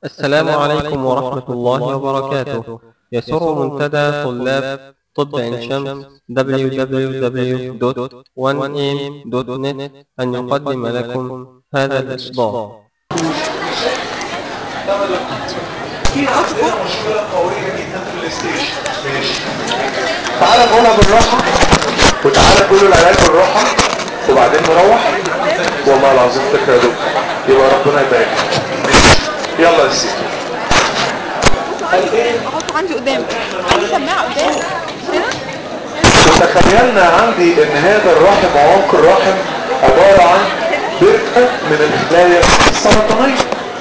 السلام عليكم ورحمة الله وبركاته يسر منتدى طلاب طب عين شمس www.1am.net أن يقدم لكم هذا الإصدار في عندنا مشكلة قوية جدا في الاستيشن تعالى نقولها بالراحة وتعالى نقول العلاج بالراحة وبعدين نروح والله العظيم فكرة يا دكتور يبقى ربنا يبارك يلا يا سيدي احطه عندي قدام عندي سماعه قدام هنا وتخيلنا عندي ان هذا الرحم وعمق الرحم عبارة عن بركة من الخلايا السرطانية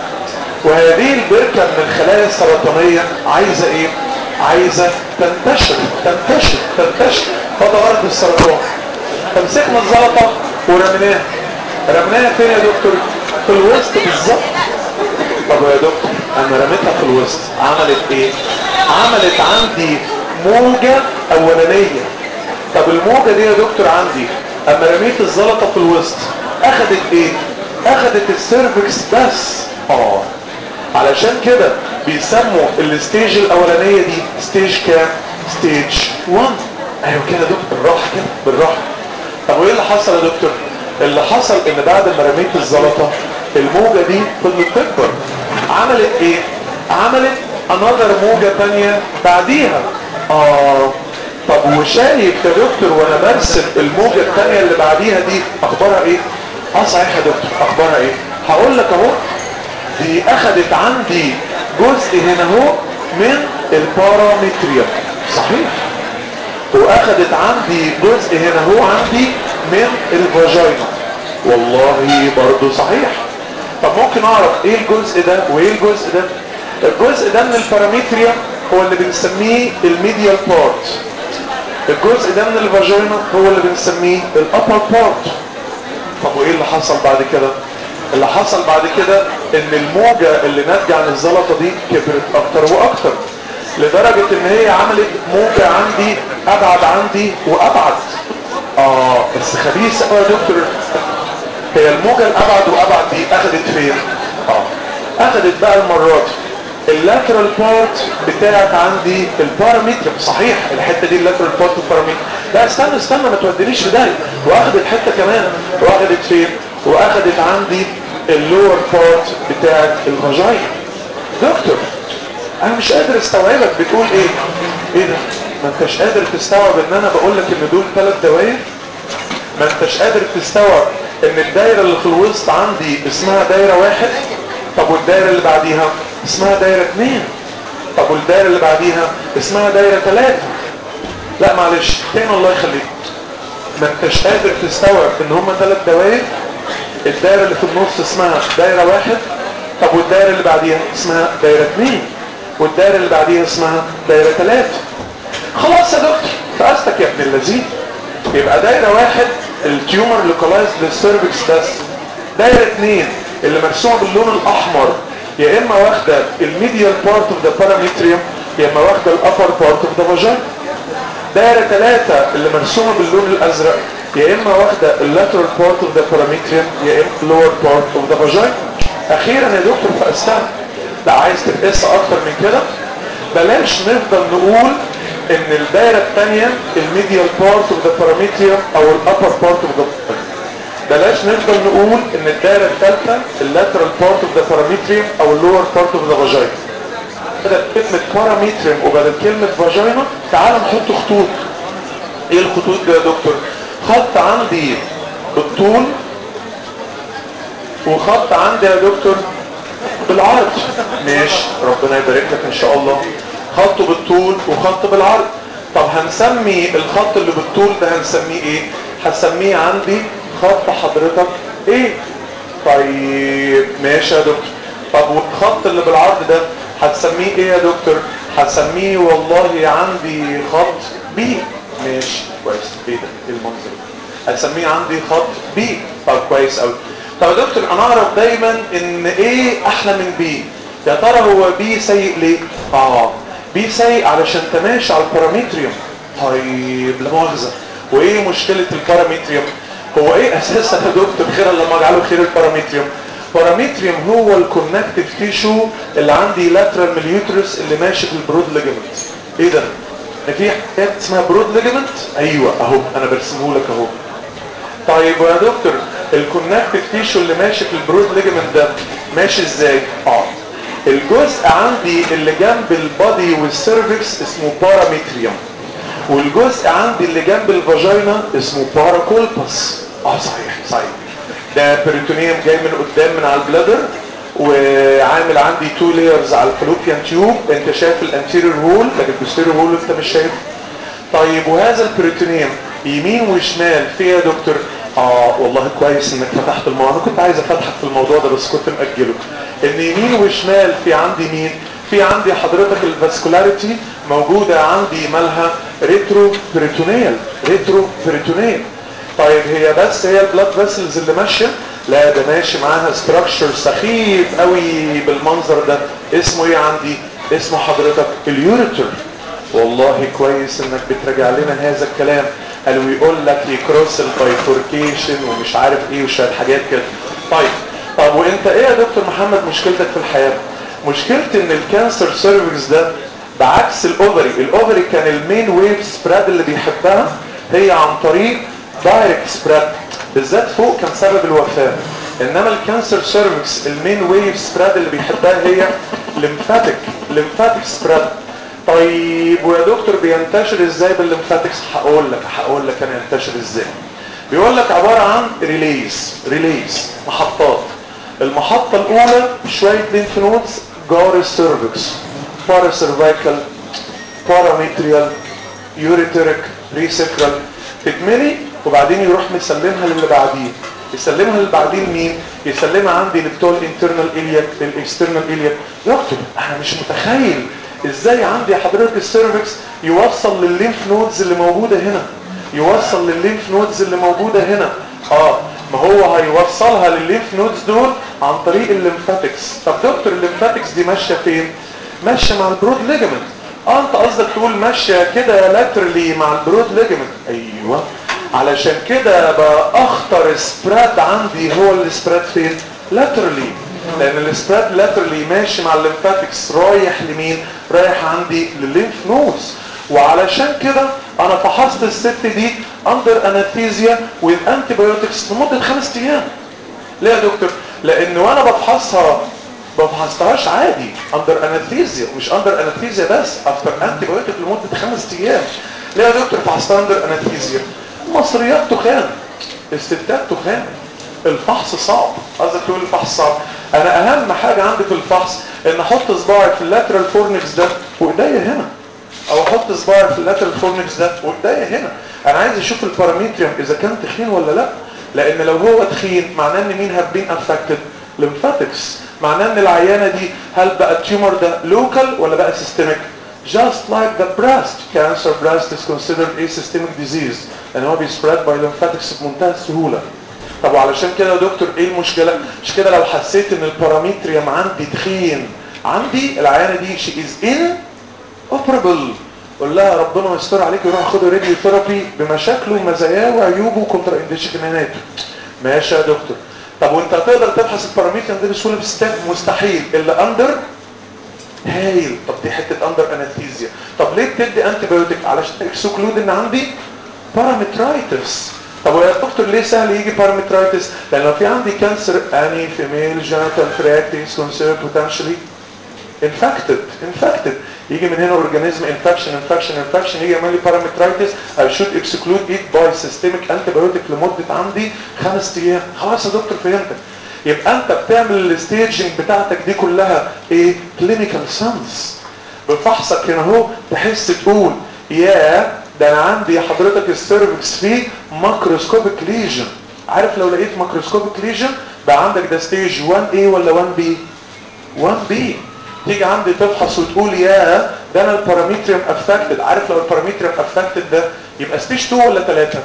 وهذه البركة من الخلايا السرطانية عايزة ايه؟ عايزة تنتشر تنتشر تنتشر فضغرت السرطان فمسكنا الزلطة ورميناها رميناها فين يا دكتور؟ في الوسط بالظبط طب يا دكتور انا رميتها في الوسط عملت ايه؟ عملت عندي موجة اولانية طب الموجة دي يا دكتور عندي اما رميت الزلطة في الوسط اخدت ايه؟ اخدت السيرفكس بس اه علشان كده بيسموا الستيج الاولانية دي ستيج كام؟ ستيج 1 ايوه كده يا دكتور بالراحة كده بالراحة طب وايه اللي حصل يا دكتور؟ اللي حصل ان بعد ما رميت الزلطة الموجة دي فضلت تكبر عملت ايه؟ عملت انذر موجة تانية بعديها اه طب وشايف يا دكتور وانا برسم الموجة التانية اللي بعديها دي اخبارها ايه؟ اه صحيح يا دكتور اخبارها ايه؟ هقول لك اهو دي اخدت عندي جزء هنا اهو من البارامتريا صحيح واخدت عندي جزء هنا هو عندي من الفاجينا والله برضو صحيح طب ممكن اعرف ايه الجزء ده وايه الجزء ده الجزء ده من البارامتريا هو اللي بنسميه الميديال بارت الجزء ده من الفاجينا هو اللي بنسميه الابر بارت طب وايه اللي حصل بعد كده اللي حصل بعد كده ان الموجة اللي ناتجة عن الزلطة دي كبرت اكتر واكتر لدرجة ان هي عملت موجة عندي ابعد عندي وابعد اه بس خبيث قوي يا دكتور هي الموجة الابعد وابعد دي اخدت فين اه اخدت بقى المرة دي اللاترال بارت بتاعت عندي البارامتر صحيح الحتة دي اللاترال بارت والبارامتر لا استنى استنى ما تودينيش في ده واخدت حتة كمان واخدت فين واخدت عندي اللور بارت بتاعت الفاجاين دكتور انا مش قادر استوعبك بتقول ايه ايه ده ما انتش قادر تستوعب ان انا بقول لك ان دول ثلاث دوائر ما انتش قادر تستوعب ان الدايرة اللي في الوسط عندي اسمها دايرة واحد طب والدايرة اللي بعديها اسمها دايرة اثنين طب والدايرة اللي بعديها اسمها دايرة ثلاثة لا معلش تاني الله يخليك ما انتش قادر تستوعب ان هما ثلاث دوائر الدايرة اللي في النص اسمها دايرة واحد طب والدايرة اللي بعديها اسمها دايرة اثنين والدايرة اللي بعديها اسمها دايرة ثلاثة خلاص يا دكتور فقستك يا ابن اللذين يبقى دايرة واحد التيومر لوكالايز للسيرفكس بس دايرة اثنين اللي مرسومة باللون الاحمر يا اما واخدة الميديال بارت اوف ذا بارامتريوم يا اما واخدة الابر بارت اوف ذا فاجين دايرة ثلاثة اللي مرسومة باللون الازرق يا اما واخدة اللاترال بارت اوف ذا بارامتريوم يا اما اللور بارت اوف ذا فاجين اخيرا يا دكتور فقستها لا عايز تقيس اكتر من كده بلاش نفضل نقول ان الدايرة الثانية الميديال بارت اوف ذا بارامتريوم او الابر بارت اوف ذا بلاش نفضل نقول ان الدايرة الثالثة اللاترال بارت اوف ذا بارامتريوم او اللور بارت اوف ذا فاجين بدل كلمة بارامتريوم وبدل كلمة فاجينا تعال نحط خطوط ايه الخطوط دي يا دكتور خط عندي بالطول وخط عندي يا دكتور بالعرض ماشي ربنا يبارك لك ان شاء الله خط بالطول وخط بالعرض طب هنسمي الخط اللي بالطول ده هنسميه ايه هنسميه عندي خط حضرتك ايه طيب ماشي يا دكتور طب والخط اللي بالعرض ده هتسميه ايه يا دكتور هتسميه والله عندي خط بي ماشي كويس ايه ده ايه المنظر ده هتسميه عندي خط بي طب كويس قوي طب يا دكتور انا اعرف دايما ان ايه احلى من بي يا ترى هو بي سيء ليه اه بي سيء علشان تماشي على البارامتريوم طيب لا مؤاخذه وايه مشكله البارامتريوم هو ايه اساسا يا دكتور خير لما اجعله خير البارامتريوم بارامتريوم هو الكونكتيف تيشو اللي عندي لاترال من اليوترس اللي ماشي في البرود ليجمنت ايه ده ان في حاجات اسمها برود ليجمنت ايوه اهو انا برسمه لك اهو طيب يا دكتور الكونكتيف تيشو اللي ماشي في البرود ليجمنت ده ماشي ازاي اه الجزء عندي اللي جنب البادي والسيرفكس اسمه بارامتريوم والجزء عندي اللي جنب الفاجينا اسمه باراكولبس اه صحيح صحيح ده بريتونيوم جاي من قدام من على البلادر وعامل عندي تو لايرز على الفلوبيان تيوب انت شايف الانتيريور وول لكن البوستيريور وول انت مش شايف طيب وهذا البريتونيوم يمين وشمال فيه يا دكتور اه والله كويس انك فتحت الموضوع انا كنت عايز افتحك في الموضوع ده بس كنت مأجله ان يمين وشمال في عندي مين في عندي حضرتك الفاسكولاريتي موجودة عندي مالها ريترو بريتونيال ريترو بريتونيال طيب هي بس هي البلاد فيسلز اللي ماشيه لا ده ماشي معاها ستراكشر سخيف قوي بالمنظر ده اسمه ايه عندي اسمه حضرتك اليوريتر والله كويس انك بتراجع لنا هذا الكلام قالوا يقول لك يكروس البايفوركيشن ومش عارف ايه وشويه حاجات كده طيب طب وانت ايه يا دكتور محمد مشكلتك في الحياه مشكلتي ان الكانسر سيرفيس ده بعكس الاوفري الاوفري كان المين ويف سبريد اللي بيحبها هي عن طريق دايركت سبريد بالذات فوق كان سبب الوفاه انما الكانسر سيرفيس المين ويف سبريد اللي بيحبها هي ليمفاتيك ليمفاتيك سبريد طيب ويا دكتور بينتشر ازاي بالليمفاتكس هقول لك هقول لك انا ينتشر ازاي بيقول لك عباره عن ريليز ريليز محطات المحطه الاولى شويه لينف نودز جار السيرفكس باراسيرفايكال باراميتريال يوريتريك ريسكرال تتملي وبعدين يروح مسلمها للي بعديه يسلمها اللي بعدين مين يسلمها عندي لبتوع الانترنال الياك الاكسترنال الياك دكتور انا مش متخيل ازاي عندي حضرتك السيرفكس يوصل للليمف نودز اللي موجوده هنا يوصل للليمف نودز اللي موجوده هنا اه ما هو هيوصلها للليمف نودز دول عن طريق الليمفاتكس طب دكتور الليمفاتكس دي ماشيه فين ماشيه مع البرود ليجمنت اه انت قصدك تقول ماشيه كده لاترلي مع البرود ليجمنت ايوه علشان كده بقى اخطر سبراد عندي هو السبراد فين لاترلي لان السبراد لاترلي ماشي مع الليمفاتكس رايح لمين رايح عندي للليمف نودز وعلشان كده انا فحصت الست دي اندر انستيزيا وذ انتي بايوتكس لمده خمس ايام ليه يا دكتور لان وانا بفحصها ما فحصتهاش عادي اندر انستيزيا مش اندر انستيزيا بس افتر انتي بايوتك لمده خمس ايام ليه يا دكتور فحصتها اندر انستيزيا مصريات تخان الستات تخان الفحص صعب قصدك تقول الفحص صعب انا اهم حاجة عندي في الفحص ان احط صباعي في اللاترال فورنكس ده وايديا هنا او احط صباعي في اللاترال فورنكس ده وايديا هنا انا عايز اشوف الباراميتريوم اذا كان تخين ولا لا لان لو هو تخين معناه ان مين هاف بين افكتد ليمفاتكس معناه ان العيانه دي هل بقى التيومر ده لوكال ولا بقى سيستميك just like the breast cancer breast is considered a systemic disease لان هو بيسبريد باي lymphatics بمنتهى السهوله طب وعلشان كده يا دكتور ايه المشكله مش كده لو حسيت ان البارامتريوم عندي تخين عندي العيانه دي she is inoperable قول لها ربنا يستر عليك وروح خدوا راديو ثيرابي بمشاكله ومزاياه وعيوبه وكونترا انديشناته ماشي يا دكتور طب وانت هتقدر تبحث البارامتريوم ده بسهوله في الستات مستحيل الا اندر هايل طب دي حته اندر انستيزيا طب ليه بتدي انتي بايوتيك علشان اكسكلود ان عندي بارامترايتس طب يا دكتور ليه سهل يجي بارامترايتس لان لو في عندي كانسر اني فيميل جينيتال تراكت كونسيرد بوتنشالي انفكتد انفكتد يجي من هنا اورجانيزم انفكشن انفكشن انفكشن يجي يعمل لي بارامترايتس اي شود اكسكلود ات باي سيستميك انتي بايوتيك لمده عندي خمس ايام خلاص يا دكتور فهمتك يبقى انت بتعمل الستيجنج بتاعتك دي كلها ايه كلينيكال سنس بفحصك هنا اهو تحس تقول يا ده انا عندي حضرتك السيرفكس فيه ماكروسكوبيك ليجن عارف لو لقيت ماكروسكوبيك ليجن بقى عندك ده ستيج 1 a ولا 1 b 1 b تيجي عندي تفحص وتقول يا ده انا البارامتريوم افكتد عارف لو البارامتريوم افكتد ده يبقى ستيج 2 ولا 3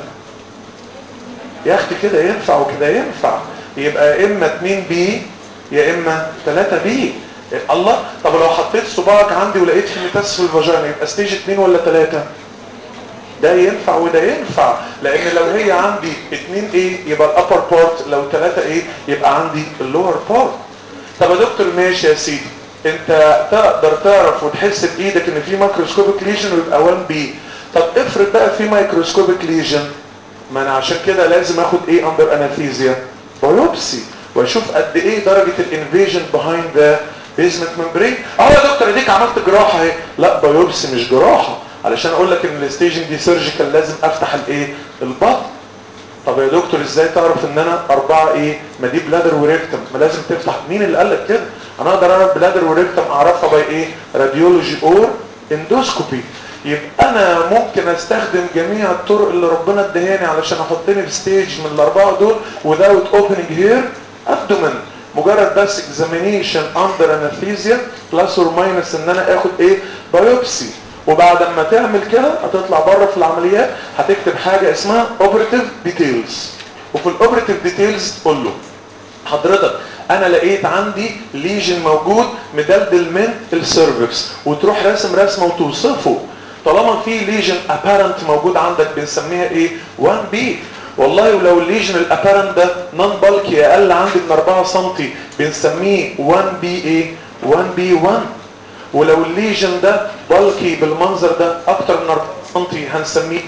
يا اختي كده ينفع وكده ينفع يبقى اما 2 بي يا اما 3 بي الله طب لو حطيت صباعك عندي ولقيت في ميتاس في الفاجينا يبقى ستيج 2 ولا 3 ده ينفع وده ينفع لان لو هي عندي 2 ايه يبقى الابر بارت لو 3 ايه يبقى عندي اللور بارت طب يا دكتور ماشي يا سيدي انت تقدر تعرف وتحس بايدك ان في مايكروسكوبيك ليجن ويبقى 1 بي طب افرض بقى في مايكروسكوبيك ليجن ما انا عشان كده لازم اخد ايه اندر انستيزيا بايوبسي واشوف قد ايه درجه الانفيجن بيهايند ذا بيزمنت ممبرين اه يا دكتور اديك عملت جراحه اهي لا بايوبسي مش جراحه علشان اقول لك ان الستيجنج دي سيرجيكال لازم افتح الايه البطن طب يا دكتور ازاي تعرف ان انا اربعة ايه ما دي بلادر وريكتم ما لازم تفتح مين اللي قال لك كده انا اقدر اعرف بلادر وريكتم اعرفها باي ايه راديولوجي اور اندوسكوبي يبقى انا ممكن استخدم جميع الطرق اللي ربنا ادهاني علشان احطني في ستيج من الاربعه دول without opening here abdomen مجرد بس examination under anesthesia plus or minus ان انا اخد ايه بايوبسي وبعد ما تعمل كده هتطلع بره في العمليات هتكتب حاجة اسمها operative details وفي الاوبريتيف ديتيلز تقول له حضرتك انا لقيت عندي ليجن موجود مدلدل من السيرفكس وتروح راسم رسمه وتوصفه طالما في ليجن ابارنت موجود عندك بنسميها ايه 1 بي والله ولو الليجن الابارنت ده نون بالكي اقل عندي من 4 سم بنسميه 1 بي ايه 1 بي 1 ولو الليجن ده بالكي بالمنظر ده اكتر من 4 سم هنسميه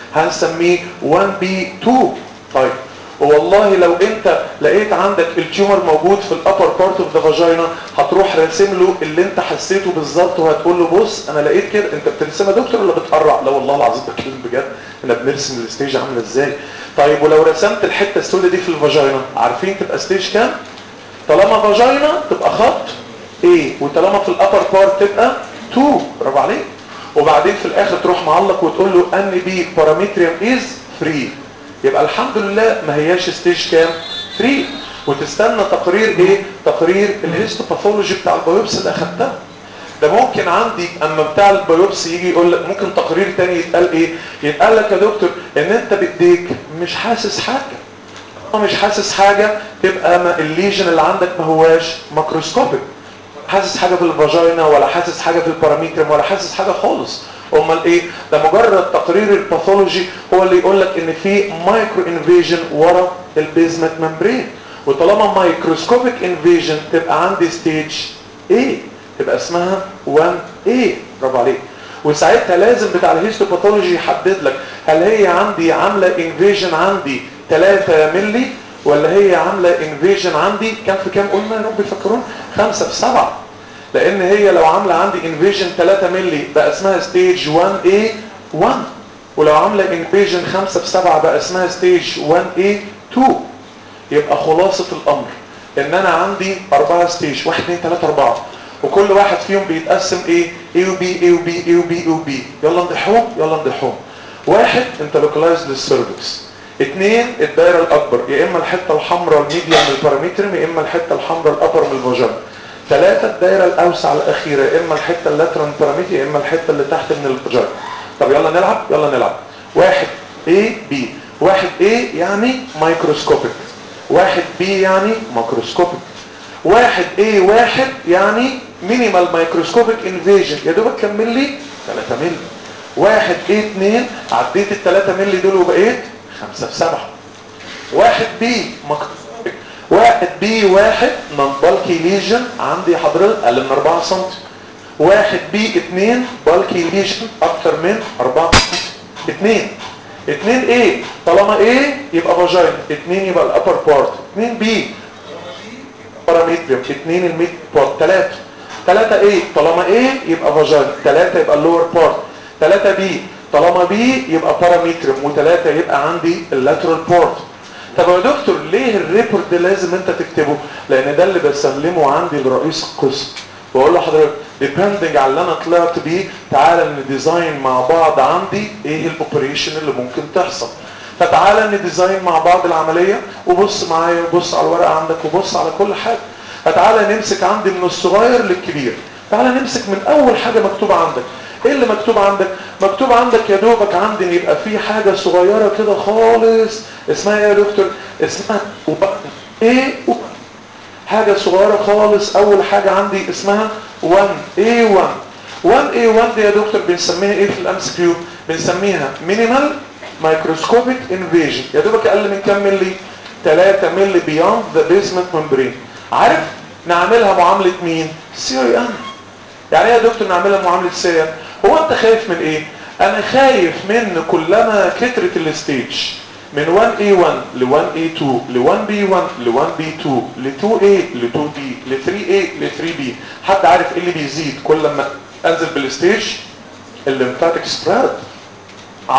هنسميه 1 بي 2 طيب والله لو انت لقيت عندك التيومر موجود في الابر بارت اوف ذا فاجينا هتروح راسم له اللي انت حسيته بالظبط وهتقول له بص انا لقيت كده انت بترسمها دكتور ولا بتقرع لا والله العظيم بتكلم بجد احنا بنرسم الستيج عامله ازاي طيب ولو رسمت الحته السوداء دي في الفاجينا عارفين تبقى ستيج كام طالما فاجينا تبقى خط ايه وطالما في الابر بارت تبقى 2 برافو عليك وبعدين في الاخر تروح معلق وتقول له ان بي بارامتريوم از فري يبقى الحمد لله ما هياش ستيج كام 3 وتستنى تقرير ايه تقرير الهيستوباثولوجي بتاع البيوبسي اللي اخدتها ده ممكن عندي اما بتاع البيوبسي يجي يقول لك ممكن تقرير تاني يتقال ايه يتقال لك يا دكتور ان انت بايديك مش حاسس حاجه مش حاسس حاجه تبقى ما الليجن اللي عندك ما هواش ماكروسكوبيك حاسس حاجه في الفاجينا ولا حاسس حاجه في الباراميترم ولا حاسس حاجه خالص امال ايه ده مجرد تقرير الباثولوجي هو اللي يقول لك ان في مايكرو انفيجن ورا البيزمنت ممبرين وطالما مايكروسكوبيك انفيجن تبقى عندي ستيج ايه تبقى اسمها 1 a برافو عليك وساعتها لازم بتاع الهيستوباثولوجي يحدد لك هل هي عندي عامله انفيجن عندي 3 مللي ولا هي عامله انفيجن عندي كام في كام قلنا يا رب يفكرون 5 في 7 لان هي لو عامله عندي انفيجن 3 مللي بقى اسمها ستيج 1 a 1 ولو عامله انفيجن 5 في 7 بقى اسمها ستيج 1 a 2 يبقى خلاصه الامر ان انا عندي 4 ستيج 1 2 3 4 وكل واحد فيهم بيتقسم ايه A و B A و B A و B A و B يلا نضحهم يلا نضحهم واحد انت لوكلايزد للسيرفكس اثنين الدايره الاكبر يا اما الحته الحمراء الميديا من البارامترم يا اما الحته الحمراء الابر من الفاجينا ثلاثه الدايره الاوسع الاخيره يا اما الحته اللاترال بارامتر يا اما الحته اللي تحت من الفاجينا طب يلا نلعب يلا نلعب واحد A B واحد A يعني مايكروسكوبيك واحد B يعني ماكروسكوبيك واحد A واحد يعني مينيمال مايكروسكوبيك انفيجن يا دوبك كمل لي 3 مللي واحد A 2 عديت ال 3 مللي دول وبقيت 5 في 7 واحد B مايكروسكوبيك واحد B واحد نون بالكي ليجن عندي حضرتك اقل من 4 سم واحد B 2 بالكي ليجن اكتر من 4 سم 2 2 A طالما A يبقى فاجينا 2 يبقى الابر بارت 2 B بارامتريوم 2 الميد بارت 3 3 ايه طالما ايه يبقى فاجينا 3 يبقى اللور بارت 3 بي طالما بي يبقى بارامتريوم و3 يبقى عندي اللاترال بارت طب يا دكتور ليه الريبورت ده لازم انت تكتبه لان ده اللي بسلمه عندي لرئيس القسم بقول له حضرتك ديبندنج على اللي انا طلعت بيه تعالى نديزاين مع بعض عندي ايه الاوبريشن اللي ممكن تحصل فتعالى نديزاين مع بعض العملية وبص معايا وبص على الورقة عندك وبص على كل حاجة فتعالى نمسك عندي من الصغير للكبير تعالى نمسك من اول حاجة مكتوبة عندك ايه اللي مكتوب عندك مكتوب عندك يا دوبك عندي ان يبقى في حاجة صغيرة كده خالص اسمها ايه يا دكتور اسمها ايه حاجة صغيرة خالص اول حاجة عندي اسمها 1 A1 1 A1 دي يا دكتور بنسميها ايه في الام كيو بنسميها مينيمال مايكروسكوبيك انفيجن يا دوبك اقل من كام ملي 3 ملي بيوند ذا بيزمنت ممبرين عارف نعملها معامله مين سي اي ان يعني ايه يا دكتور نعملها معامله سي اي ان هو انت خايف من ايه انا خايف من كلما كترت الستيج من 1A1 ل 1A2 ل 1B1 ل 1B2 ل 2A ل 2B ل 3A ل 3B حد عارف ايه اللي بيزيد كل لما انزل بالستيج الليمفاتيك سبريد 10% 20% 40% 60% 75% 75%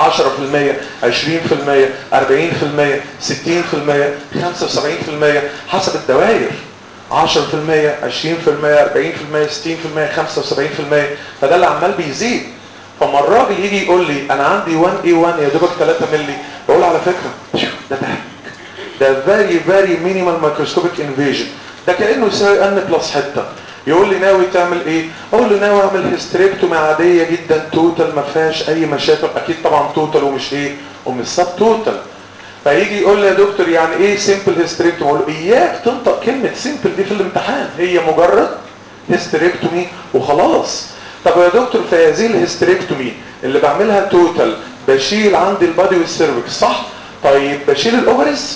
حسب الدوائر 10% 20% 40% 60% 75% فده اللي عمال بيزيد فما الراجل يجي يقول لي انا عندي 1A1 يا دوبك 3 مللي بقول على فكره ده تهك ده فيري فيري مينيمال مايكروسكوبيك انفيجن ده كانه يساوي ان بلس حته يقول لي ناوي تعمل ايه اقول له ناوي اعمل هيستريكتومي عاديه جدا توتال ما فيهاش اي مشاكل اكيد طبعا توتال ومش ايه ومش سب توتال فيجي يقول لي يا دكتور يعني ايه سيمبل هيستريكتومي اقول له اياك تنطق كلمه سيمبل دي في الامتحان هي مجرد هيستريكتومي وخلاص طب يا دكتور في هذه الهيستريكتومي اللي بعملها توتال بشيل عندي البادي والسيرفكس صح طيب بشيل الاوفرز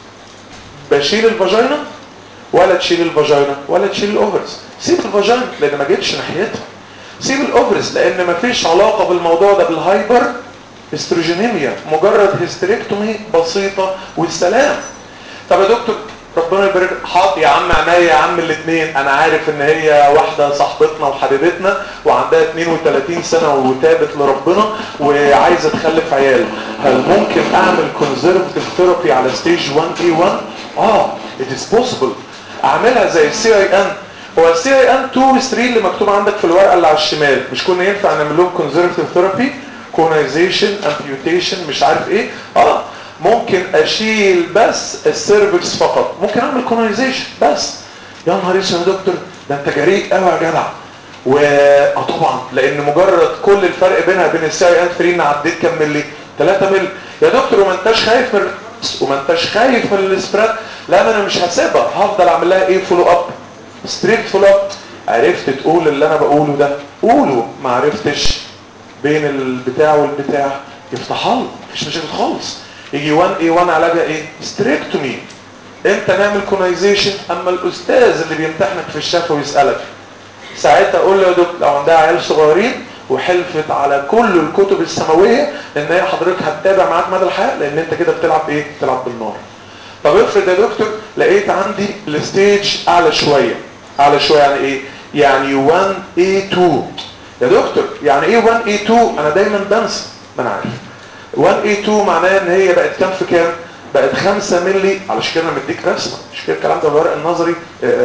بشيل الفاجينا ولا تشيل الفاجينا ولا تشيل الاوفرز سيب الفاجينا لان ما جيتش ناحيتها سيب الاوفرز لان ما فيش علاقه بالموضوع ده بالهايبر استروجينيميا مجرد هيستريكتومي بسيطه والسلام طب يا دكتور ربنا يبارك حاط يا عم عينيا يا عم الاثنين انا عارف ان هي واحده صاحبتنا وحبيبتنا وعندها 32 سنه وتابت لربنا وعايزه تخلف عيال هل ممكن اعمل كونزرفتيف ثيرابي على ستيج 1 اي 1 اه it is possible اعملها زي السي اي ان هو السي اي ان 2 و 3 اللي مكتوب عندك في الورقه اللي على الشمال مش كنا ينفع نعمل لهم كونزرفتيف ثيرابي كونايزيشن امبيوتيشن مش عارف ايه اه ممكن اشيل بس السيرفكس فقط ممكن اعمل كونايزيشن بس يا نهار اسود يا دكتور ده انت جريء قوي يا جدع و اه طبعا لان مجرد كل الفرق بينها بين السي اي ان 3 ان عديت كام ملي 3 ملي يا دكتور وما انتش خايف من وما انتش خايف من السبريد لا ما انا مش هسيبها هفضل اعمل لها ايه فولو اب ستريكت فولو اب عرفت تقول اللي انا بقوله ده قوله ما عرفتش بين البتاع والبتاع يفتح الله مفيش مشاكل خالص يجي 1 اي 1 علاجها ايه ستريكتومي امتى نعمل كونايزيشن اما الاستاذ اللي بيمتحنك في الشفا ويسالك ساعتها اقول له يا دكتور لو عندها عيال صغيرين وحلفت على كل الكتب السماويه ان هي حضرتك هتتابع معاك مدى الحياه لان انت كده بتلعب ايه بتلعب بالنار طب افرض يا دكتور لقيت عندي الستيج اعلى شويه اعلى شويه يعني ايه يعني 1 اي 2 يا دكتور يعني ايه 1 اي 2 انا دايما بنسى ما انا عارف 1 اي 2 معناه ان هي بقت كام في كام بقت 5 مللي علشان كده انا مديك رسمه مش كده الكلام ده بالورق النظري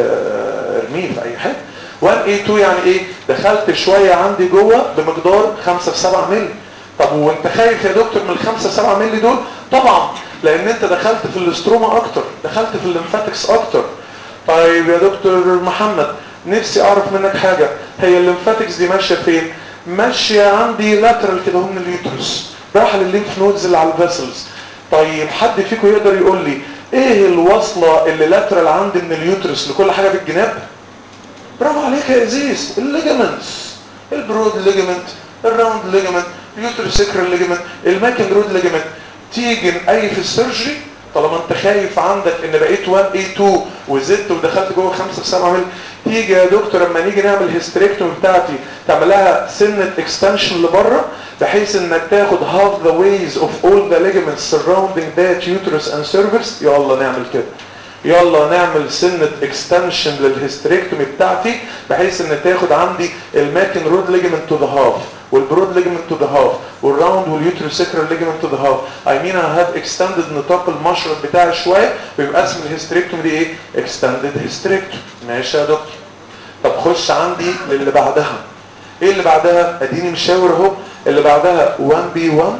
ارميه في اي حته 1 اي 2 يعني ايه دخلت شويه عندي جوه بمقدار 5 في 7 مللي طب وانت خايف يا دكتور من ال 5 7 مللي دول طبعا لان انت دخلت في الاستروما اكتر دخلت في الليمفاتكس اكتر طيب يا دكتور محمد نفسي اعرف منك حاجه هي الليمفاتكس دي ماشيه فين ماشيه عندي لاترال كده هم اليوترس رايحه للليمف نودز اللي على الفيسلز طيب حد فيكم يقدر يقول لي ايه الوصله اللي لاترال عندي من اليوترس لكل حاجه في الجناب برافو عليك يا ازيز الليجمنتس البرود ليجمنت الراوند ليجمنت اليوترسيكرال ليجمنت الماكن رود ليجمنت تيجي اي في السيرجري طالما انت خايف عندك ان بقيت 1 اي 2 وزدت ودخلت جوه 5 في 7 مللي تيجي يا دكتور لما نيجي نعمل هيستريكتوم بتاعتي تعمل لها سنه اكستنشن لبره بحيث انك تاخد half the ways of all the ligaments surrounding that uterus and cervix يلا نعمل كده يلا نعمل سنة اكستنشن للهستريكتومي بتاعتي بحيث ان تاخد عندي الماكن رود ليجمنت تو ذا هاف والبرود ليجمنت تو ذا هاف والراوند واليوتروسيكرال ليجمنت تو ذا هاف اي مين انا هاف اكستندد نطاق المشرط بتاعي شويه ويبقى اسم الهستريكتومي دي ايه اكستندد هستريكتوم ماشي يا دكتور طب خش عندي للي بعدها ايه اللي بعدها اديني مشاور اهو اللي بعدها 1 بي 1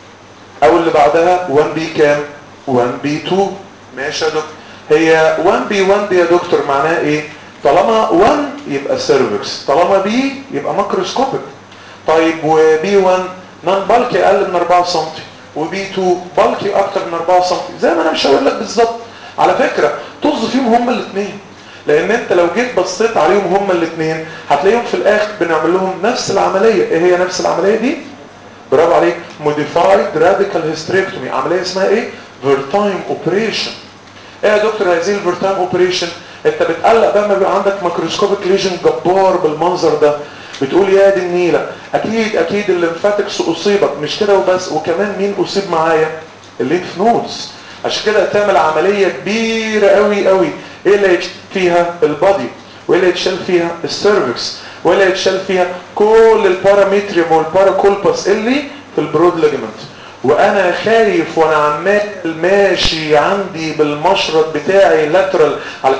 او اللي بعدها 1 بي كام 1 بي 2 ماشي يا دكتور هي 1 بي 1 دي يا دكتور معناها ايه طالما 1 يبقى سيرفكس طالما بي يبقى ماكروسكوبيك طيب وبي 1 نون بالكي اقل من 4 سم وبي 2 بالكي اكتر من 4 سم زي ما انا مشاور لك بالظبط على فكره طز فيهم هما الاثنين لان انت لو جيت بصيت عليهم هما الاثنين هتلاقيهم في الاخر بنعمل لهم نفس العمليه ايه هي نفس العمليه دي برافو عليك موديفايد راديكال هيستريكتومي عمليه اسمها ايه فيرتايم اوبريشن ايه يا دكتور هذه الفيرتايم اوبريشن انت بتقلق بقى ما بيبقى عندك ماكروسكوبيك ليجن جبار بالمنظر ده بتقول يا دي النيله اكيد اكيد الليمفاتكس اصيبت مش كده وبس وكمان مين اصيب معايا الليمف نودز عشان كده تعمل عمليه كبيره قوي قوي ايه اللي يتشال فيها البادي وايه اللي يتشال فيها السيرفكس وايه اللي يتشال فيها كل البارامتريوم والباراكولبس اللي في البرود ليجمنت وانا خايف وانا عمال ماشي عندي بالمشرط بتاعي لاترال على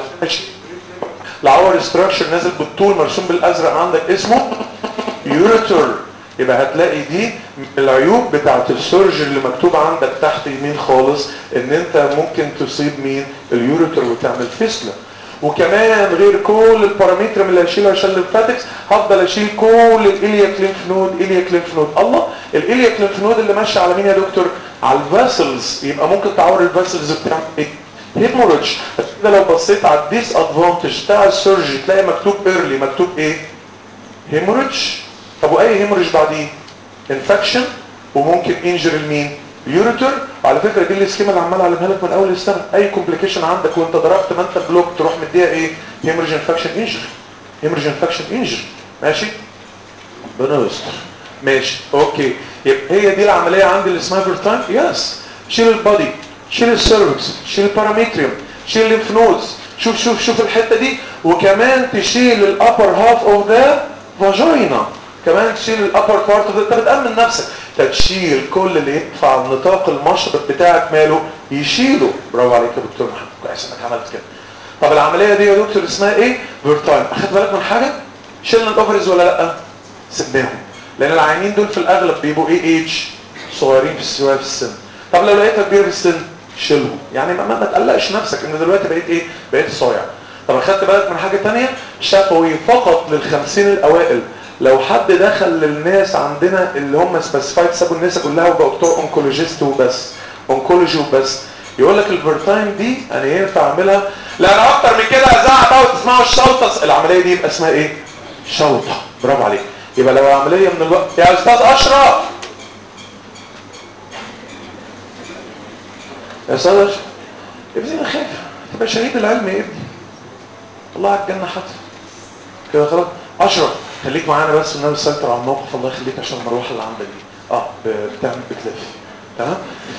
العور ستراكشر نازل بالطول مرسوم بالازرق عندك اسمه يوريتر يبقى هتلاقي دي من العيوب بتاعت السيرج اللي مكتوب عندك تحت يمين خالص ان انت ممكن تصيب مين اليوريتر وتعمل فيسلا وكمان غير كل البارامتر اللي هشيلها عشان الليمفاتكس هفضل اشيل كل الالياك ليمف نود الياك ليمف نود الله الالياك ليمف نود اللي ماشيه على مين يا دكتور على الفاسلز يبقى ممكن تعور الفاسلز بتاع ايه هيموريدج كده لو بصيت على الديس ادفانتج بتاع السيرجي تلاقي مكتوب ايرلي مكتوب ايه هيموريدج طب واي هيموريدج بعديه انفكشن وممكن انجري لمين اليوريتر وعلى فكره دي السكيما اللي عمال اعلمها لك من اول السنه اي كومبليكيشن عندك وانت ضربت ما انت بلوك تروح مديها ايه هيموريدج انفكشن انجري هيموريدج انفكشن انجري ماشي ربنا يستر ماشي اوكي يبقى هي دي العمليه عندي اللي اسمها فيرتايم يس شيل البادي شيل السيرفكس شيل البارامتريوم شيل الليمف نودز شوف شوف شوف الحته دي وكمان تشيل الابر هاف اوف ذا فاجينا كمان تشيل الابر بارت اوف انت بتامن نفسك تشيل كل اللي ينفع نطاق المشرط بتاعك ماله يشيله برافو عليك يا دكتور محمد كويس انك عملت كده طب العمليه دي يا دكتور اسمها ايه فيرتايم اخد بالك من حاجه شلنا الاوفرز ولا لا سبناهم لان العيانين دول في الاغلب بيبقوا ايه ايج صغيرين في السواء في السن طب لو لقيتها كبيره في السن شيلهم يعني ما, ما, ما تقلقش نفسك ان دلوقتي بقيت ايه بقيت صايع طب اخدت بالك من حاجه ثانيه شفوي فقط للخمسين الاوائل لو حد دخل للناس عندنا اللي هم سبيسيفايد سابوا الناس كلها وبقوا بتوع اونكولوجيست وبس اونكولوجي وبس يقول لك الفيرتايم دي انا ينفع اعملها لا انا اكتر من كده ازعق بقى وتسمعوا الشوطه العمليه دي يبقى اسمها ايه شوطه برافو عليك يبقى لو عمليه من الوقت يا استاذ اشرف يا استاذ اشرف ابني انا خايف تبقى شهيد العلم يا ابني الله على الجنه حتى كده خلاص اشرف خليك معانا بس والنبي سيطر على الموقف الله يخليك عشان المروحه اللي عندك دي اه بتعمل بتلف تمام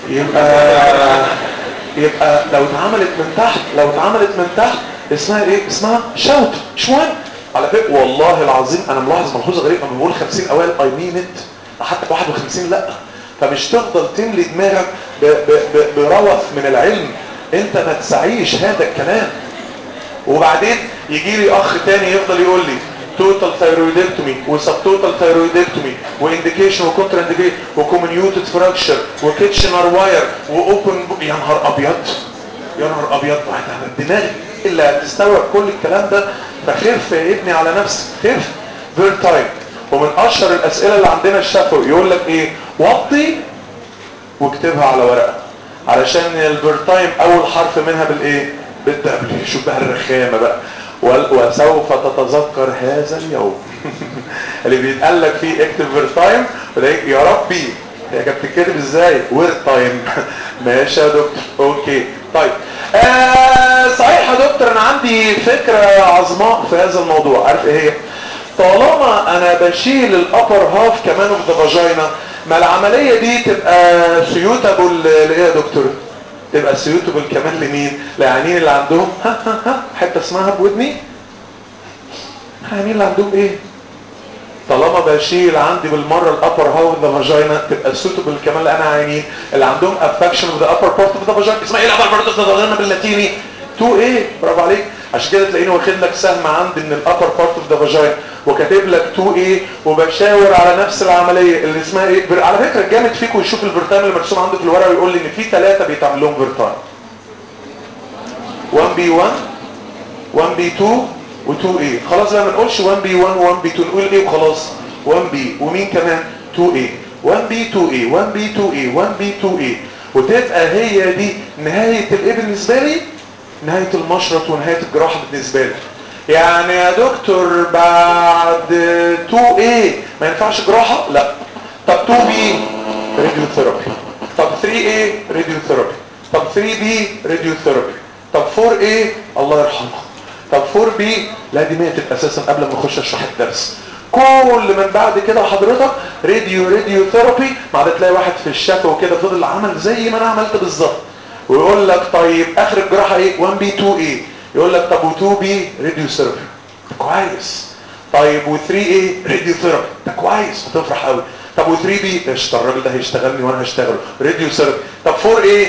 يبقى يبقى لو اتعملت من تحت لو اتعملت من تحت اسمها ايه اسمها شوت مش مهم على فكره والله العظيم انا ملاحظ ملحوظه غريبه لما بقول 50 اوائل اي مين ات حتى 51 لا فمش تفضل تملي دماغك ب ب ب بروث من العلم انت ما تسعيش هذا الكلام وبعدين يجي لي اخ تاني يفضل يقول لي توتال ثايرويدكتومي وسب توتال ثايرويدكتومي وانديكيشن وكونتر انديكيشن وكومينيوتد فراكشر وكيتشنر واير واوبن يا نهار ابيض يا نهار ابيض دماغي اللي هتستوعب كل الكلام ده فخف يا ابني على نفسك خف فيرتايم ومن اشهر الاسئله اللي عندنا الشفوي يقول لك ايه وطي واكتبها على ورقه علشان الفيرتايم اول حرف منها بالايه بالدبليو شوف بقى الرخامه بقى وسوف تتذكر هذا اليوم اللي بيتقال لك فيه اكتب فيرتايم يا ربي هي كانت بتتكتب ازاي وير تايم ماشي يا دكتور اوكي طيب آه صحيح يا دكتور انا عندي فكره عظماء في هذا الموضوع عارف ايه هي طالما انا بشيل الابر هاف كمان اوف ذا فاجينا ما العمليه دي تبقى سيوتابل لايه يا دكتور تبقى سيوتابل كمان لمين للعيانين اللي عندهم ها ها ها حته اسمها بودني العيانين اللي عندهم ايه طالما بشيل عندي بالمره الابر هاف ذا فاجينا تبقى سوتبل كمان لان عيانين اللي عندهم افكشن اوف ذا ابر بارت اوف ذا فاجينا اسمها ايه الابر بارت اوف ذا فاجينا باللاتيني 2 ايه برافو عليك عشان كده تلاقيني واخد لك سهم عندي من الابر بارت اوف ذا فاجينا وكاتب لك 2 ايه وبشاور على نفس العمليه اللي اسمها ايه بر... على فكره الجامد فيكم يشوف الفيرتايم اللي مرسوم عنده في الورقه ويقول لي ان في ثلاثه بيتعمل لهم فيرتايم 1 بي 1 1 بي 2 و2 ايه خلاص بقى ما نقولش 1 بي 1 و1 بي 2 نقول ايه وخلاص 1 بي ومين كمان 2 ايه 1 بي 2 ايه 1 بي 2 ايه 1 بي 2 ايه وتبقى هي دي نهايه الايه بالنسبه لي نهايه المشرط ونهايه الجراحه بالنسبه لي يعني يا دكتور بعد 2 ايه ما ينفعش جراحه لا طب 2 بي راديو ثيرابي طب 3 a راديو ثيرابي طب 3 بي راديو ثيرابي طب 4 a الله يرحمه طب 4 بي لا دي ماتت اساسا قبل ما اخش اشرح الدرس كل من بعد كده حضرتك راديو راديو ثيرابي بعد تلاقي واحد في الشفا وكده فضل عمل زي ما انا عملت بالظبط ويقول لك طيب اخر الجراحه ايه 1 بي 2 a يقول لك طب و2 بي راديو ثيرابي كويس طيب و3 a راديو ثيرابي ده كويس هتفرح قوي طب و3 بي قشطه الراجل ده هيشتغلني وانا هشتغله راديو ثيرابي طب 4 a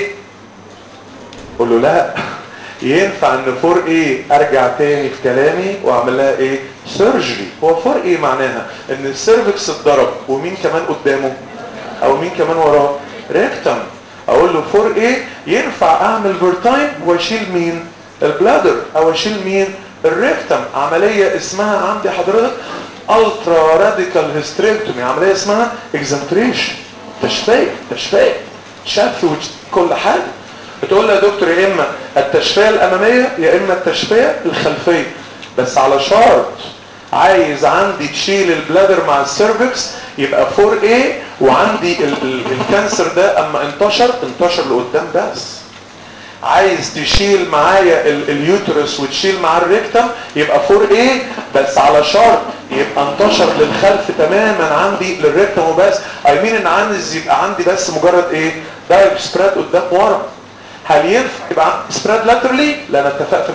قول له لا ينفع ان 4 a ارجع تاني في كلامي واعمل لها ايه سيرجري هو 4 a معناها ان السيرفكس اتضرب ومين كمان قدامه او مين كمان وراه ريكتم اقول له 4 a ينفع اعمل فيرتايم واشيل مين البلادر او اشيل مين الريكتم عملية اسمها عندي حضرتك الترا راديكال هيستريكتومي عملية اسمها اكزنتريشن تشفية تشفية شف كل حاجة بتقول له يا دكتور يا اما التشفية الامامية يا اما التشفية الخلفية بس على شرط عايز عندي تشيل البلادر مع السيرفكس يبقى 4A وعندي ال ال الكانسر ده اما انتشر انتشر لقدام بس عايز تشيل معايا ال اليوترس وتشيل معاه الريكتم يبقى 4A بس على شرط يبقى انتشر للخلف تماما عندي للريكتم وبس اي مين ان عايز يبقى عندي بس مجرد ايه دايركت سبريد قدام ورا هل ينفع يبقى سبريد لاترلي لا انا اتفقت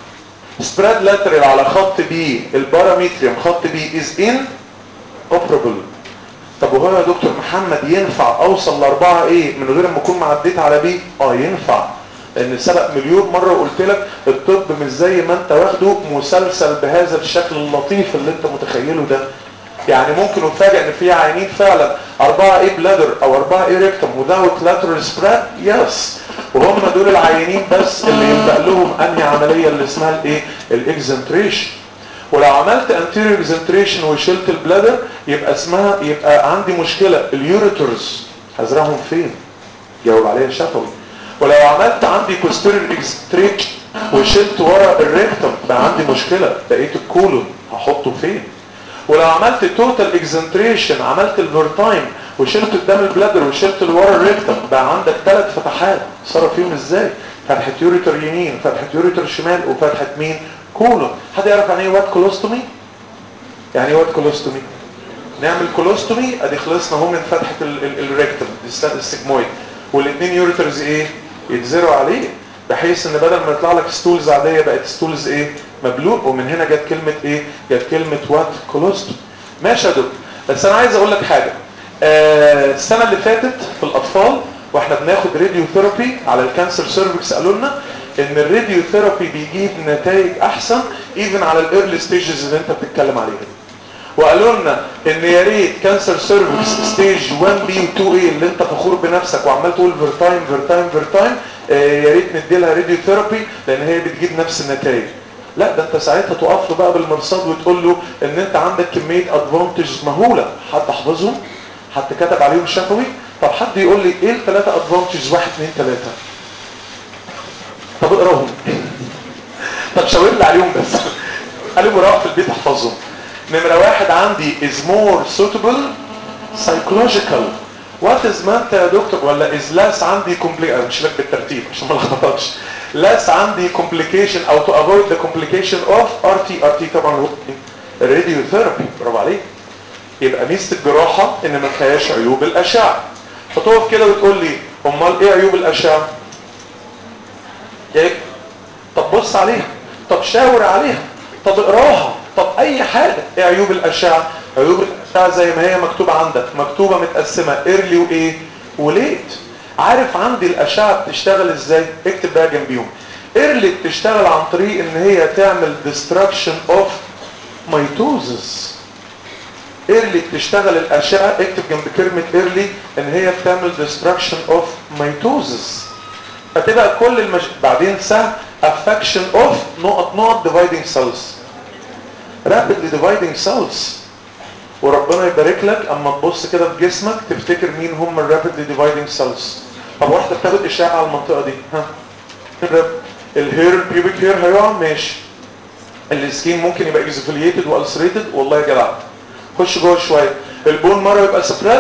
سبريد لاترال على خط بي الباراميتريوم خط بي از ان اوبرابل طب وهو يا دكتور محمد ينفع اوصل لاربعة ايه من غير ما اكون معديت على بي اه ينفع لان سبق مليون مرة وقلت لك الطب مش زي ما انت واخده مسلسل بهذا الشكل اللطيف اللي انت متخيله ده يعني ممكن نتفاجئ ان في عينين فعلا أربعة ايه بلادر او أربعة ايه ريكتم without lateral spread يس وهم دول العينين بس اللي يبقى لهم انهي عملية اللي اسمها الايه الاكزنتريشن ولو عملت anterior exentration وشلت البلادر يبقى اسمها يبقى عندي مشكلة اليوريترز هزرعهم فين جاوب عليها شفوي ولو عملت عندي posterior exentration وشلت ورا الريكتم بقى عندي مشكلة بقيت الكولون هحطه فين ولو عملت توتال اكزنتريشن عملت الفيرتايم وشلت قدام البلادر وشلت لورا الريكتم بقى عندك ثلاث فتحات صار فيهم ازاي فتحه يوريتر يمين فتحه يوريتر شمال وفتحه مين كولون حد يعرف يعني ايه وات كولوستومي يعني ايه وات كولوستومي نعمل كولوستومي ادي خلصنا اهو من فتحه الريكتم السيجمويد والاثنين يوريترز ايه يتزرعوا عليه بحيث ان بدل ما يطلع لك ستولز عاديه بقت ستولز ايه مبلوع ومن هنا جت كلمه ايه جت كلمه وات كولوستومي ماشي يا دكتور بس انا عايز اقول لك حاجه آه السنه اللي فاتت في الاطفال واحنا بناخد راديو ثيرابي على الكانسر سيرفكس قالوا لنا ان الراديو ثيرابي بيجيب نتائج احسن ايفن على الايرلي ستيجز اللي انت بتتكلم عليها دي وقالوا لنا ان يا ريت كانسر سيرفكس ستيج 1 بي و 2 اي اللي انت فخور بنفسك وعمال تقول فيرتايم فيرتايم فيرتايم آه يا ريت ندي لها راديو ثيرابي لان هي بتجيب نفس النتائج لا ده انت ساعتها تقف له بقى بالمرصاد وتقول له ان انت عندك كميه ادفانتجز مهوله حد حافظهم حد كتب عليهم شفوي طب حد يقول لي ايه الثلاثه ادفانتجز واحد اثنين ثلاثه طب اقراهم طب شاور لي عليهم بس عليهم وراء في البيت احفظهم نمرة واحد عندي is more suitable psychological what is ما انت يا دكتور ولا is less عندي complication مش لك بالترتيب عشان ما لخبطكش less عندي complication او to avoid the complication of RT RT طبعا هو radiotherapy برافو عليك يبقى ميزة الجراحة ان ما فيهاش عيوب الاشعة فتقف كده وتقول لي امال ايه عيوب الاشعة ايه طب بص عليها طب شاور عليها طب اقراها طب اي حاجة ايه عيوب الاشعة عيوب الاشعة زي ما هي مكتوبة عندك مكتوبة متقسمة ايرلي وايه وليت عارف عندي الاشعة بتشتغل ازاي اكتب بقى جنبيهم ايرلي بتشتغل عن طريق ان هي تعمل destruction of mitosis ايرلي بتشتغل الاشعة اكتب جنب كلمة ايرلي ان هي بتعمل destruction of mitosis فتبقى كل المج... بعدين سهم affection of نقط نقط dividing cells rapidly dividing cells وربنا يبارك لك اما تبص كده في جسمك تفتكر مين هم الرابيدلي ديفايدنج سيلز طب واحده بتاخد اشعه على المنطقه دي ها الهير البيوبيك هير هيقع ماشي السكين ممكن يبقى اكزفوليتد والسريتد والله يا جدع خش جوه شويه البون مره يبقى سبريسد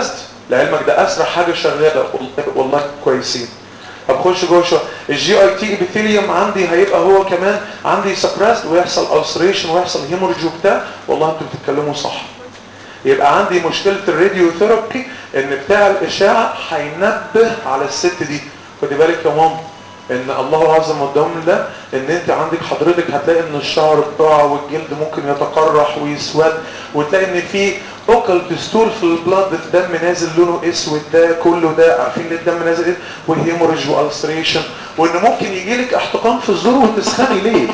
لعلمك ده اسرع حاجه شغاله والله والله كويسين طب خش جوه شويه الجي اي تي ابيثيليوم عندي هيبقى هو كمان عندي سبريست ويحصل ulceration ويحصل هيموريج وبتاع والله انتوا بتتكلموا صح يبقى عندي مشكله الراديو ثيرابي ان بتاع الاشعه هينبه على الست دي خدي بالك يا ماما ان الله عظم قدام ده ان انت عندك حضرتك هتلاقي ان الشعر بتاعه والجلد ممكن يتقرح ويسود وتلاقي ان في اوكل تستول في البلاد الدم نازل لونه اسود ده كله ده عارفين ليه الدم نازل ايه وهيموريج والستريشن وان ممكن يجي لك احتقان في الزور وتسخني ليه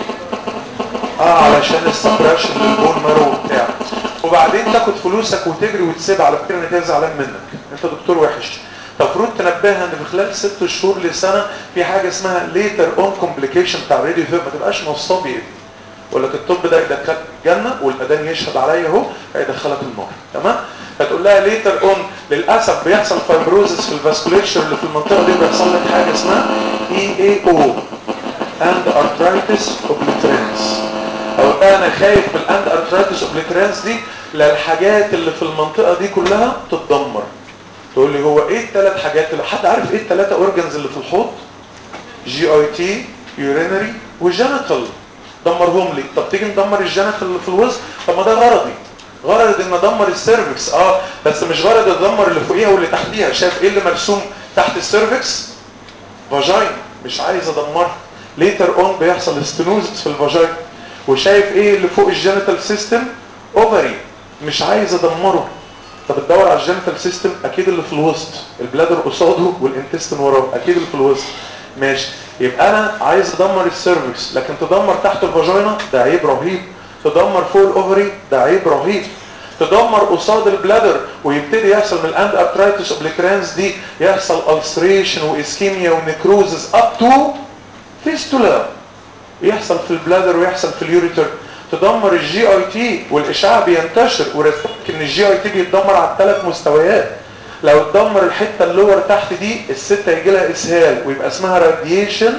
اه علشان السبريشن للبون مارو وبتاع وبعدين تاخد فلوسك وتجري وتسيب على فكره ان هي زعلان منك انت دكتور وحش المفروض تنبهها ان في خلال ست شهور لسنه في حاجه اسمها ليتر اون كومبليكيشن بتاع الراديو ثيرابي ما تبقاش نصاب بايدك ولا الطب ده يدخلك الجنه والاذان يشهد عليا اهو هيدخلك النار تمام فتقول لها ليتر اون للاسف بيحصل فايبروزس في الفاسكوليتشر اللي في المنطقه دي بيحصل لك حاجه اسمها اي اي او اند ارثرايتس اوبليترانس او انا خايف من الاند ارثرايتس اوبليترانس دي للحاجات اللي في المنطقه دي كلها تتدمر تقول لي هو ايه الثلاث حاجات اللي حد عارف ايه الثلاثه اورجنز اللي في الحوض جي اي تي يورينري وجينيتال دمرهم لي طب تيجي ندمر الجينيتال اللي في الوسط طب ما ده غرضي غرض ان ادمر السيرفكس اه بس مش غرض ادمر اللي فوقيها واللي تحتيها شايف ايه اللي مرسوم تحت السيرفكس فاجاين مش عايز ادمرها ليتر اون بيحصل استنوزس في الفاجاين وشايف ايه اللي فوق الجينيتال سيستم اوفري مش عايز ادمره طب تدور على الجينيتال سيستم اكيد اللي في الوسط البلادر قصاده والانتستين وراه اكيد اللي في الوسط ماشي يبقى انا عايز ادمر السيرفكس لكن تدمر تحت الفاجينا ده عيب رهيب تدمر فوق الاوفري ده عيب رهيب تدمر قصاد البلادر ويبتدي يحصل من الاند ارترايتس اوبليكرانس دي يحصل ulceration واسكيميا ونكروزز اب تو فيستولا يحصل في البلادر ويحصل في اليوريتر تدمر الجي اي تي والاشعاع بينتشر ورفقك ان الجي اي تي بيتدمر على الثلاث مستويات لو اتدمر الحته اللور تحت دي الست هيجي لها اسهال ويبقى اسمها راديشن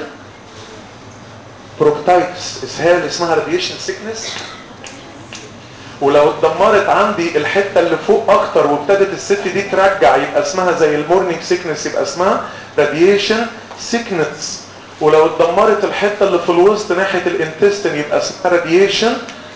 بروكتايتس اسهال اسمها راديشن سيكنس ولو اتدمرت عندي الحته اللي فوق اكتر وابتدت الست دي ترجع يبقى اسمها زي المورنينج سيكنس يبقى اسمها راديشن سيكنس ولو اتدمرت الحته اللي في الوسط ناحيه الانتستين يبقى اسمها راديشن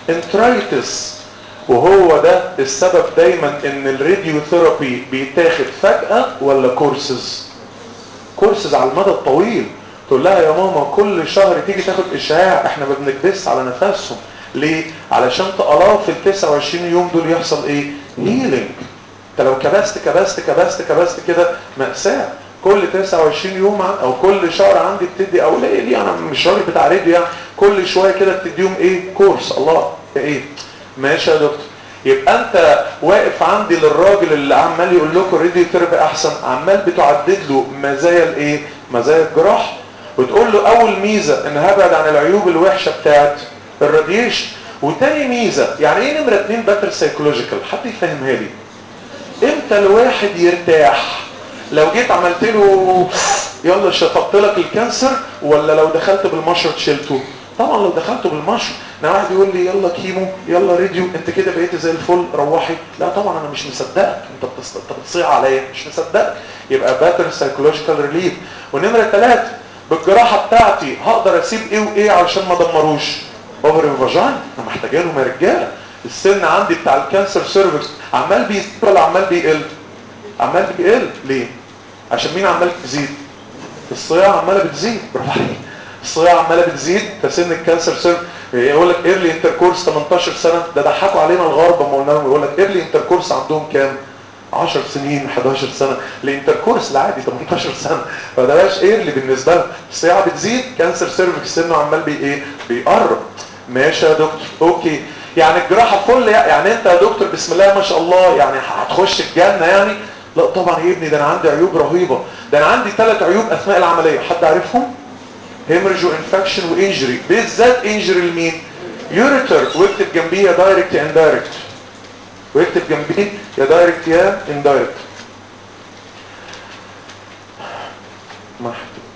انترايتس وهو ده السبب دايما ان الراديو ثيرابي بيتاخد فجأة ولا كورسز كورسز على المدى الطويل تقول لها يا ماما كل شهر تيجي تاخد اشعاع احنا ما بنكبس على نفسهم ليه علشان تقراها في ال 29 يوم دول يحصل ايه هيلينج انت لو كبست كبست كبست كبست كده مأساة كل 29 يوم او كل شهر عندي بتدي او لا ليه انا مش راجل بتاع راديو يعني كل شويه كده بتديهم ايه كورس الله ايه ماشي يا دكتور يبقى انت واقف عندي للراجل اللي عمال يقول لكم راديو ثيرابي احسن عمال بتعدد له مزايا الايه مزايا الجراحه وتقول له اول ميزه ان هبعد عن العيوب الوحشه بتاعت الراديشن وتاني ميزه يعني ايه نمره اتنين باتر سايكولوجيكال حد يفهمها لي امتى الواحد يرتاح لو جيت عملت له يلا شطبت لك الكانسر ولا لو دخلت بالمشرط شلته طبعا لو دخلته بالمشرط انا واحد يقول لي يلا كيمو يلا راديو انت كده بقيت زي الفل روحي لا طبعا انا مش مصدقك انت بتص... انت بتصيع عليا مش مصدقك يبقى باتر سايكولوجيكال ريليف ونمره ثلاثة بالجراحه بتاعتي هقدر اسيب ايه وايه علشان ما ادمروش اوفر فاجين انا محتاجينهم يا رجاله السن عندي بتاع الكانسر سيرفكس عمال بيزيد ولا عمال بيقل عمال بيقل ليه عشان مين عمال بتزيد الصياعه عماله بتزيد برافو عليك الصياعه عماله بتزيد فسن الكانسر سيرف يقول لك ايرلي انتركورس 18 سنه ده ضحكوا علينا الغرب ما قلنا لهم يقول لك ايرلي انتركورس عندهم كام 10 سنين 11 سنه الانتركورس العادي 18 سنه فده بقاش ايرلي بالنسبه لهم الصياعه بتزيد كانسر سيرفكس سنه عمال بي ايه بيقرب ماشي يا دكتور اوكي يعني الجراحه فل يعني انت يا دكتور بسم الله ما شاء الله يعني هتخش الجنه يعني لا طبعا يا ابني ده انا عندي عيوب رهيبه ده انا عندي ثلاث عيوب اثناء العمليه حد عارفهم هيمرج وانفكشن وانجري بالذات انجري لمين يوريتر واكتب جنبيه يا دايركت يا اندايركت واكتب جنبيه يا دايركت يا اندايركت ما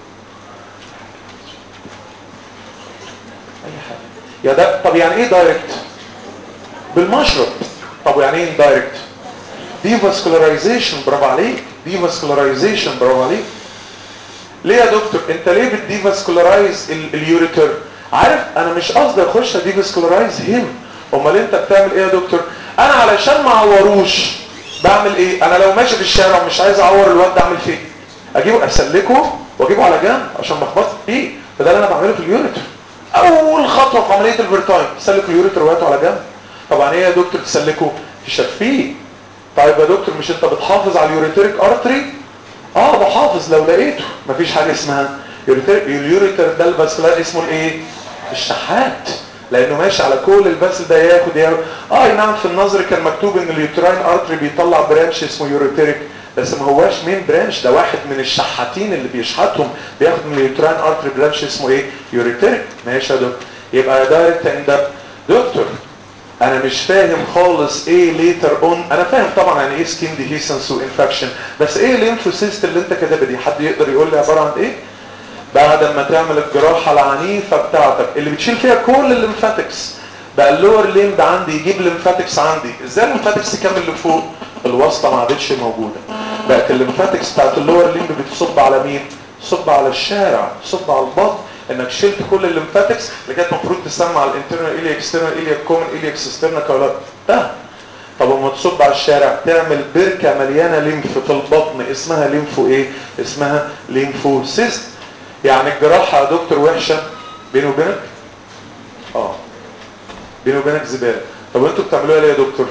اي حاجه يا ده طب يعني ايه دايركت بالمشرب طب يعني ايه اندايركت دي فاسكولاريزيشن برافو عليك دي فاسكولاريزيشن برافو عليك ليه يا دكتور انت ليه بتدي فاسكولارايز اليوريتر عارف انا مش قصدي اخش ادي فاسكولارايز هيم امال انت بتعمل ايه يا دكتور انا علشان ما اعوروش بعمل ايه انا لو ماشي في الشارع ومش عايز اعور الواد ده اعمل فيه اجيبه اسلكه واجيبه على جنب عشان ما اخبطش فيه فده اللي انا بعمله في اليوريتر اول خطوه في عمليه الفيرتايم تسلك اليوريتر وهاته على جنب طبعا ايه يا دكتور تسلكه تشفيه طيب يا دكتور مش انت بتحافظ على اليوريتريك ارتري اه بحافظ لو لقيته مفيش حاجه اسمها يوريتر اليوريتر ده الفاسكولار اسمه الايه الشحات لانه ماشي على كل الفاسل ده ياخد ياخد اه أي نعم في النظر كان مكتوب ان اليوتراين ارتري بيطلع برانش اسمه يوريتريك بس ما هواش مين برانش ده واحد من الشحاتين اللي بيشحتهم بياخد من اليوتراين ارتري برانش اسمه ايه يوريتريك ماشي يا دكتور يبقى دايركت اند دكتور انا مش فاهم خالص ايه ليتر اون انا فاهم طبعا يعني ايه سكين ديهيسنس وانفكشن بس ايه الليمفوسيست اللي انت كاتبها دي حد يقدر يقول لي عباره عن ايه بعد ما تعمل الجراحه العنيفه بتاعتك اللي بتشيل فيها كل الليمفاتكس بقى اللور ليمب عندي يجيب ليمفاتكس عندي ازاي الليمفاتكس تكمل لفوق الواسطه ما عادتش موجوده بقت الليمفاتكس بتاعت اللور ليمب بتصب على مين تصب على الشارع تصب على البطن انك شلت كل الليمفاتكس اللي كانت المفروض تسمى على الانترنال ايليا اكسترنال ايليا كومن ايليا سيسترنا كاولات ده طب لما تصب على الشارع تعمل بركه مليانه ليمف في البطن اسمها ليمفو ايه اسمها ليمفوسيست يعني الجراحه يا دكتور وحشه بيني وبينك اه بيني وبينك زباله طب وانتوا بتعملوها ليه يا دكتور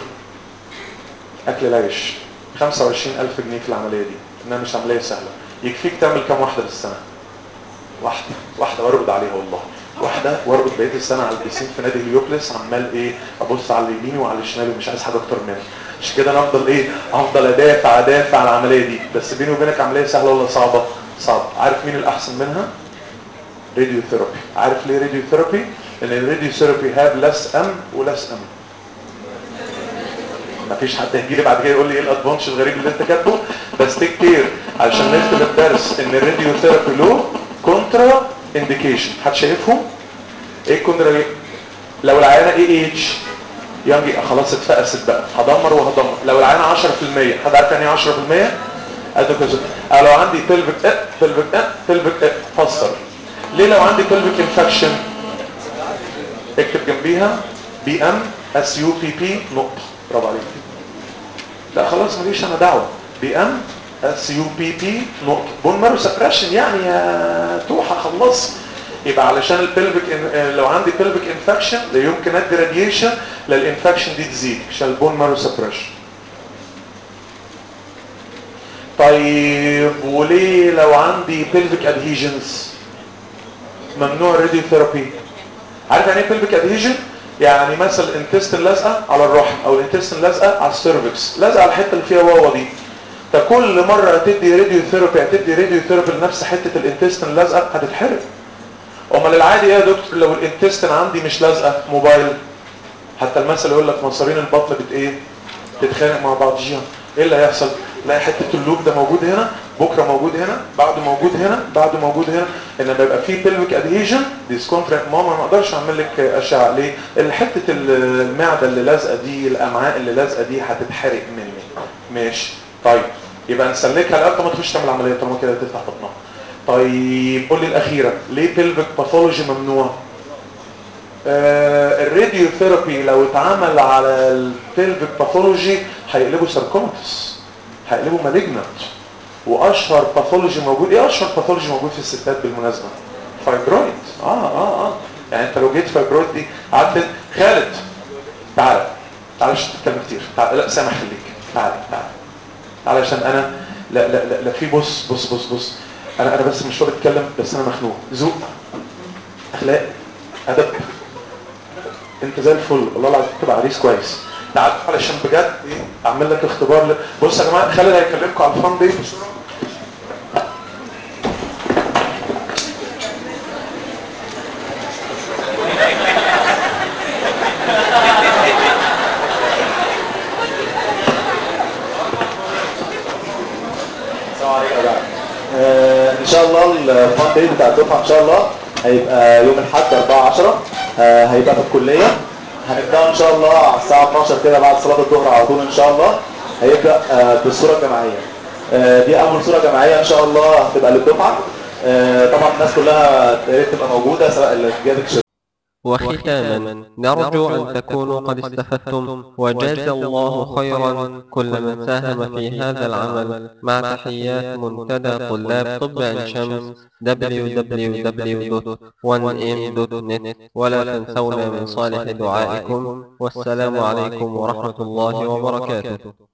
اكل العيش 25000 جنيه في العمليه دي انها مش عمليه سهله يكفيك تعمل كام واحده في السنه واحده واحده وارقد عليها والله واحده وارقد بقيه السنه على البيسين في نادي اليوبلس عمال ايه ابص على اليمين وعلى الشمال ومش عايز حاجه اكتر منها عشان كده انا افضل ايه افضل ادافع ادافع على العمليه دي بس بيني وبينك عمليه سهله ولا صعبه صعبه عارف مين الاحسن منها راديو ثيرابي عارف ليه راديو ثيرابي لان الراديو ثيرابي هاب لس ام ولس ام مفيش حد هيجي لي بعد كده يقول لي ايه الادفانتج الغريب اللي انت كاتبه بس تيك كير علشان نختم الدرس ان الراديو ثيرابي له كونترا انديكيشن حد شايفهم ايه الكونترا لو العيانه اي اتش يانجي خلاص اتفقست بقى هدمر وهدمر لو العيانه 10% حد عارف يعني ايه 10% ادوكس أو لو عندي بلفيك اه بلفيك اه بلفيك اه فسر ليه لو عندي بلفيك انفكشن اكتب جنبيها بي ام اس يو بي بي نقطه برافو عليك لا خلاص ماليش انا دعوه بي ام اس يو بي بي نقطه بون مارو سبريشن يعني يا توحه خلص يبقى علشان البلفيك لو عندي بلفيك انفكشن لا يمكن ادي راديشن للانفكشن دي تزيد عشان البون مارو سبريشن طيب وليه لو عندي بلفيك ادهيجنز ممنوع الراديو ثيرابي عارف يعني ايه بلفيك ادهيجن يعني مثلا الانتستين لازقه على الرحم او الانتستين لازقه على السيرفكس لازقه على الحته اللي فيها واوا دي فكل مره هتدي راديو ثيرابي هتدي راديو ثيرابي لنفس حته الانتستين لازقه هتتحرق امال العادي ايه يا دكتور لو الانتستين عندي مش لازقه موبايل حتى المثل يقول لك مصارين البطن بت ايه تتخانق مع بعضيها ايه اللي هيحصل تلاقي حته اللوب ده موجود هنا بكره موجود هنا بعده موجود هنا بعده موجود هنا انما يبقى في بيلفيك ادهيجن ديسكونتراكت ماما ما اقدرش اعمل لك اشعه ليه اللي حته المعده اللي لازقه دي الامعاء اللي لازقه دي هتتحرق مني ماشي طيب يبقى نسلكها لقبل ما تخش تعمل عمليه طالما كده تفتح بطنها طيب قول لي الاخيره ليه بيلفيك باثولوجي ممنوع آه الراديو ثيرابي لو اتعمل على البيلفيك باثولوجي هيقلبوا ساركوماتس هيقلبوا مالجنت واشهر باثولوجي موجود ايه اشهر باثولوجي موجود في الستات بالمناسبه فايبرويد اه اه اه يعني انت لو جيت فايبرويد دي قعدت خالد تعالى تعالى مش تتكلم كتير تعالى لا سامح خليك تعالى تعالى تعالى عشان انا لا لا لا, لا في بص بص بص بص انا انا بس مش راضي اتكلم بس انا مخنوق ذوق اخلاق ادب انت زي الفل والله العظيم تبقى عريس كويس تعال علشان بجد ايه اعمل لك اختبار ل... بص يا جماعه خالد هيكلمكم على الفان دي بسرعه آه، ان شاء الله الفان داي بتاع الدفعه ان شاء الله هيبقى يوم الاحد 4 10 آه، هيبقى في الكليه هنبدا ان شاء الله على الساعه 12 كده بعد صلاه الظهر على طول ان شاء الله هيبدا آه، بالصوره الجماعيه آه، دي اول صوره جماعيه ان شاء الله هتبقى للدفعه آه، طبعا الناس كلها يا ريت تبقى موجوده سواء اللي جابك وختاما نرجو أن تكونوا قد استفدتم وجاز الله خيرا كل من ساهم في هذا العمل مع تحيات منتدى طلاب طب عين شمس www.1m.net ولا تنسونا من صالح دعائكم والسلام عليكم ورحمة الله وبركاته